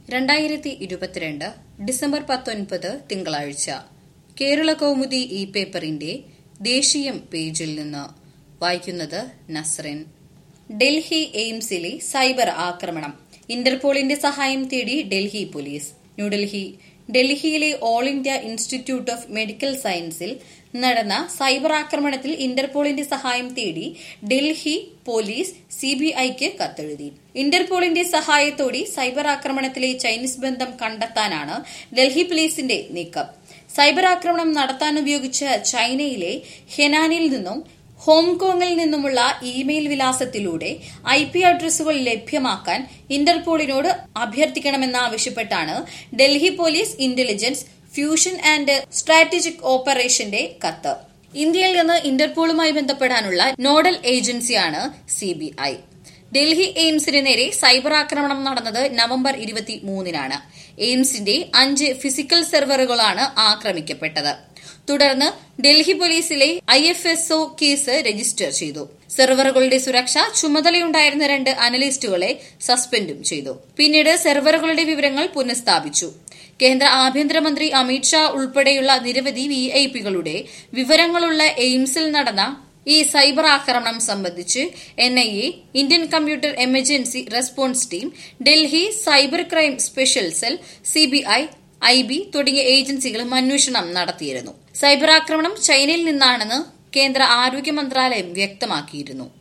രണ്ടായിരത്തി ഇരുപത്തിരണ്ട് ഡിസംബർ പത്തൊൻപത് തിങ്കളാഴ്ച കേരള കൗമുദി ഇ പേപ്പറിന്റെ ദേശീയം പേജിൽ നിന്ന് വായിക്കുന്നത് നസ്റിൻ ഡൽഹി എയിംസിലെ സൈബർ ആക്രമണം ഇന്റർപോളിന്റെ സഹായം തേടി ഡൽഹി പോലീസ് ന്യൂഡൽഹി ഡൽഹിയിലെ all India institute of medical സയൻസിൽ നടന്ന സൈബർ ആക്രമണത്തിൽ ഇന്റർപോളിന്റെ സഹായം തേടി ഡൽഹി പോലീസ് സിബിഐക്ക് കത്തെഴുതി ഇന്റർപോളിന്റെ സഹായത്തോടെ സൈബർ ആക്രമണത്തിലെ ചൈനീസ് ബന്ധം കണ്ടെത്താനാണ് ഡൽഹി പോലീസിന്റെ നീക്കം സൈബർ ആക്രമണം നടത്താൻ ഉപയോഗിച്ച ചൈനയിലെ ഹെനാനിൽ നിന്നും ഹോങ്കോങ്ങിൽ നിന്നുമുള്ള ഇമെയിൽ വിലാസത്തിലൂടെ ഐ പി അഡ്രസ്സുകൾ ലഭ്യമാക്കാൻ ഇന്റർപോളിനോട് അഭ്യർത്ഥിക്കണമെന്നാവശ്യപ്പെട്ടാണ് Delhi police intelligence fusion and strategic ഓപ്പറേഷന്റെ കത്ത് ഇന്ത്യയിൽ നിന്ന് ഇന്റർപോളുമായി ബന്ധപ്പെടാനുള്ള നോഡൽ ഏജൻസിയാണ് സിബിഐ ഡൽഹി എയിംസിന് നേരെ സൈബർ ആക്രമണം നടന്നത് നവംബർ ഇരുപത്തിമൂന്നിനാണ് എയിംസിന്റെ അഞ്ച് ഫിസിക്കൽ സെർവറുകളാണ് ആക്രമിക്കപ്പെട്ടത് തുടർന്ന് ഡൽഹി പോലീസിലെ I F S O case register ചെയ്തു സെർവറുകളുടെ സുരക്ഷ ചുമതലയുണ്ടായിരുന്ന രണ്ട് അനലിസ്റ്റുകളെ സസ്പെൻഡും ചെയ്തു പിന്നീട് സെർവറുകളുടെ വിവരങ്ങൾ പുനഃസ്ഥാപിച്ചു കേന്ദ്ര ആഭ്യന്തരമന്ത്രി അമിത്ഷാ ഉൾപ്പെടെയുള്ള നിരവധി വി ഐ പികളുടെ വിവരങ്ങളുള്ള എയിംസിൽ നടന്ന ഈ സൈബർ ആക്രമണം സംബന്ധിച്ച് N I A Indian computer emergency response team Delhi cyber crime special cell CBI I B തുടങ്ങിയ ഏജൻസികളും അന്വേഷണം നടത്തിയിരുന്നു സൈബർ ആക്രമണം ചൈനയിൽ നിന്നാണെന്ന് കേന്ദ്ര ആരോഗ്യ മന്ത്രാലയം വ്യക്തമാക്കിയിരുന്നു